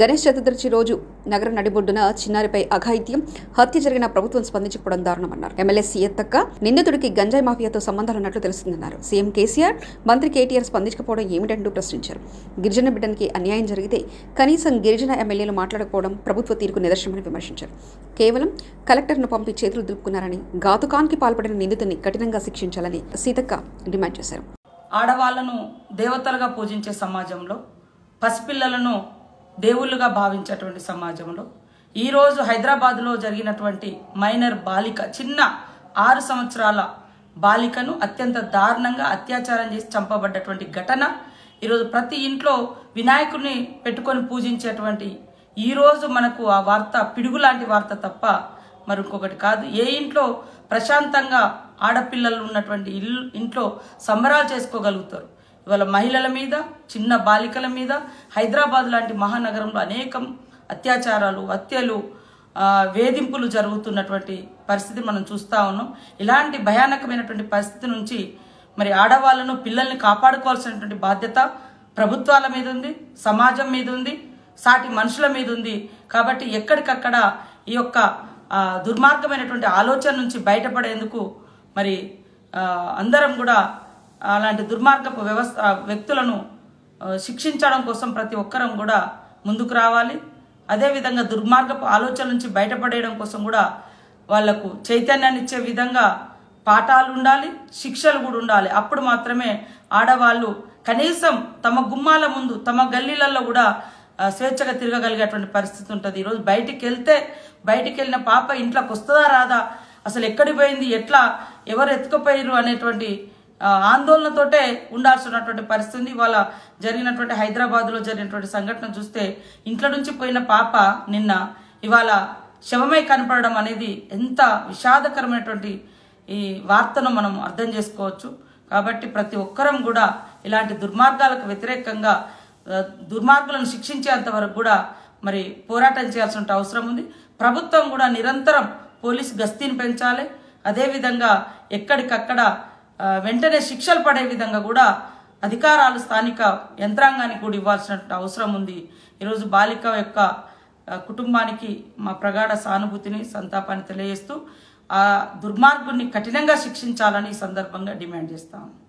గణేష్ చతుర్థి రోజు నగర నడిబొడ్డున చిన్నారిపై అఘాయిత్యం హత్య జరిగిన ప్రభుత్వం స్పందించకపోవడం దారుణమన్నారు ఎమ్మెల్యే సీఎత్తక్క నిందితుడికి గంజాయి మాఫియాతో సంబంధాలున్నట్లు తెలుస్తుందన్నారు సీఎం కేసీఆర్ మంత్రి కేటీఆర్ స్పందించకపోవడం ఏమిటంటూ ప్రశ్నించారు గిరిజన బిడ్డనికి అన్యాయం జరిగితే కనీసం గిరిజన ఎమ్మెల్యేలు మాట్లాడకపోవడం ప్రభుత్వ తీరుకు నిదర్శనమని విమర్శించారు కేవలం కలెక్టర్ను పంపి చేతులు దులుపుకున్నారని ఘాతుకానికి పాల్పడిన నిందితుడిని కఠినంగా శిక్షించాలని సీతక్క డిమాండ్ చేశారు ఆడవాళ్లను దేవతలుగా పూజించే సమాజంలో పసిపిల్లలను దేవుళ్ళుగా భావించేటువంటి సమాజంలో ఈరోజు హైదరాబాద్లో జరిగినటువంటి మైనర్ బాలిక చిన్న ఆరు సంవత్సరాల బాలికను అత్యంత దారుణంగా అత్యాచారం చేసి చంపబడ్డటువంటి ఘటన ఈరోజు ప్రతి ఇంట్లో వినాయకుడిని పెట్టుకొని పూజించేటువంటి ఈరోజు మనకు ఆ వార్త పిడుగు లాంటి వార్త తప్ప మరొకటి కాదు ఏ ఇంట్లో ప్రశాంతంగా ఆడపిల్లలు ఉన్నటువంటి ఇల్లు ఇంట్లో సంబరాలు చేసుకోగలుగుతారు ఇవాళ మహిళల మీద చిన్న బాలికల మీద హైదరాబాద్ లాంటి మహానగరంలో అనేకం అత్యాచారాలు హత్యలు ఆ, వేధింపులు జరుగుతున్నటువంటి పరిస్థితి మనం చూస్తా ఉన్నాం ఇలాంటి భయానకమైనటువంటి పరిస్థితి నుంచి మరి ఆడవాళ్ళను పిల్లల్ని కాపాడుకోవాల్సినటువంటి బాధ్యత ప్రభుత్వాల మీద ఉంది సమాజం మీద ఉంది సాటి మనుషుల మీద ఉంది కాబట్టి ఎక్కడికక్కడ ఈ యొక్క ఆ, దుర్మార్గమైనటువంటి ఆలోచన నుంచి బయటపడేందుకు మరి ఆ, అందరం కూడా అలాంటి దుర్మార్గపు వ్యవస్థ ఆ, వ్యక్తులను ఆ, శిక్షించడం కోసం ప్రతి ఒక్కరం కూడా ముందుకు రావాలి అదేవిధంగా దుర్మార్గపు ఆలోచన నుంచి బయటపడేయడం కోసం కూడా వాళ్లకు చైతన్యాన్ని ఇచ్చే విధంగా పాఠాలు ఉండాలి శిక్షలు కూడా ఉండాలి అప్పుడు మాత్రమే ఆడవాళ్ళు కనీసం తమ గుమ్మాల ముందు తమ గల్లీలలో కూడా ఆ, స్వేచ్ఛగా తిరగగలిగేటువంటి పరిస్థితి ఉంటుంది ఈరోజు బయటికి వెళ్తే బయటికి వెళ్ళిన పాప ఇంట్లోకి వస్తుందా రాదా అసలు ఎక్కడికి పోయింది ఎట్లా ఎవరు ఎత్తుకుపోయారు అనేటువంటి ఆ, ఆందోళనతోటే ఉండాల్సినటువంటి పరిస్థితి ఉంది ఇవాళ జరిగినటువంటి హైదరాబాద్లో జరిగినటువంటి సంఘటన చూస్తే ఇంట్లో నుంచి పోయిన పాప నిన్న ఇవాళ శవమై కనపడడం అనేది ఎంత విషాదకరమైనటువంటి ఈ వార్తను మనం అర్థం చేసుకోవచ్చు కాబట్టి ప్రతి ఒక్కరం కూడా ఇలాంటి దుర్మార్గాలకు వ్యతిరేకంగా ఆ, దుర్మార్గులను శిక్షించేంత వరకు కూడా మరి పోరాటం చేయాల్సిన అవసరం ఉంది ప్రభుత్వం కూడా నిరంతరం పోలీస్ గస్తీని పెంచాలి అదేవిధంగా ఎక్కడికక్కడ ఆ, వెంటనే శిక్షలు పడే విధంగా కూడా అధికారాలు స్థానిక యంత్రాంగానికి కూడా ఇవ్వాల్సిన అవసరం ఉంది ఈరోజు బాలిక యొక్క ఆ, కుటుంబానికి మా ప్రగాఢ సానుభూతిని సంతాపాన్ని తెలియజేస్తూ ఆ దుర్మార్గుని కఠినంగా శిక్షించాలని ఈ సందర్భంగా డిమాండ్ చేస్తాము